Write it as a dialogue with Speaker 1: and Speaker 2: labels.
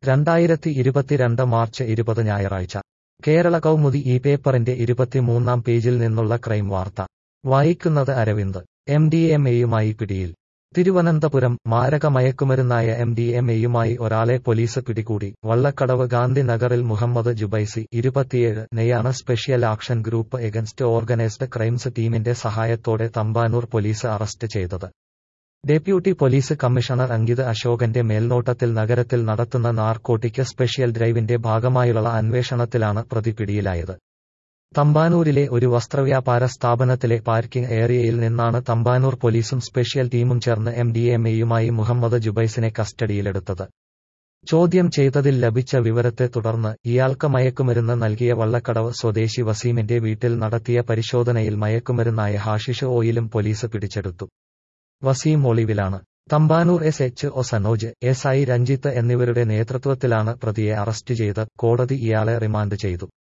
Speaker 1: രണ്ടായിരത്തി ഇരുപത്തിരണ്ട് മാർച്ച് ഇരുപത് ഞായറാഴ്ച കേരള കൗമുദി ഈ പേപ്പറിന്റെ ഇരുപത്തിമൂന്നാം പേജിൽ നിന്നുള്ള ക്രൈം വാർത്ത വായിക്കുന്നത് അരവിന്ദ് എം ഡി എം എയുമായി പിടിയിൽ തിരുവനന്തപുരം മാരക മയക്കുമരുന്നായ എം ഡി എം എയുമായി ഒരാളെ പോലീസ് പിടികൂടി വള്ളക്കടവ് ഗാന്ധി നഗറിൽ മുഹമ്മദ് ജുബൈസി ഇരുപത്തിയേഴ് നെയാണ് special action group against organised crimes ടീമിന്റെ സഹായത്തോടെ തമ്പാനൂർ പോലീസ് അറസ്റ്റ് ചെയ്തത് ഡെപ്യൂട്ടി പോലീസ് കമ്മീഷണർ അങ്കിത് അശോകന്റെ മേൽനോട്ടത്തിൽ നഗരത്തിൽ നടത്തുന്ന നാർക്കോട്ടിക് സ്പെഷ്യൽ ഡ്രൈവിന്റെ ഭാഗമായുള്ള അന്വേഷണത്തിലാണ് പ്രതി പിടിയിലായത് തമ്പാനൂരിലെ ഒരു വസ്ത്രവ്യാപാര സ്ഥാപനത്തിലെ പാർക്കിംഗ് ഏരിയയിൽ നിന്നാണ് തമ്പാനൂർ പോലീസും സ്പെഷ്യൽ ടീമും ചേർന്ന് എം ഡി എം എയുമായി മുഹമ്മദ് ജുബൈസിനെ കസ്റ്റഡിയിലെടുത്തത് ചോദ്യം ചെയ്തതിൽ ലഭിച്ച വിവരത്തെ തുടർന്ന് ഇയാൾക്ക് മയക്കുമരുന്ന് നൽകിയ വള്ളക്കടവ് സ്വദേശി വസീമിന്റെ വീട്ടിൽ നടത്തിയ പരിശോധനയിൽ മയക്കുമരുന്നായ ഹാഷിഷ് ഓയിലും പോലീസ് പിടിച്ചെടുത്തു വസീം ഒളിവിലാണ് Thampanoor S H O Sanoj S I Ranjith എന്നിവരുടെ നേതൃത്വത്തിലാണ് പ്രതിയെ അറസ്റ്റ് ചെയ്ത് കോടതി ഇയാളെ റിമാൻഡ് ചെയ്തു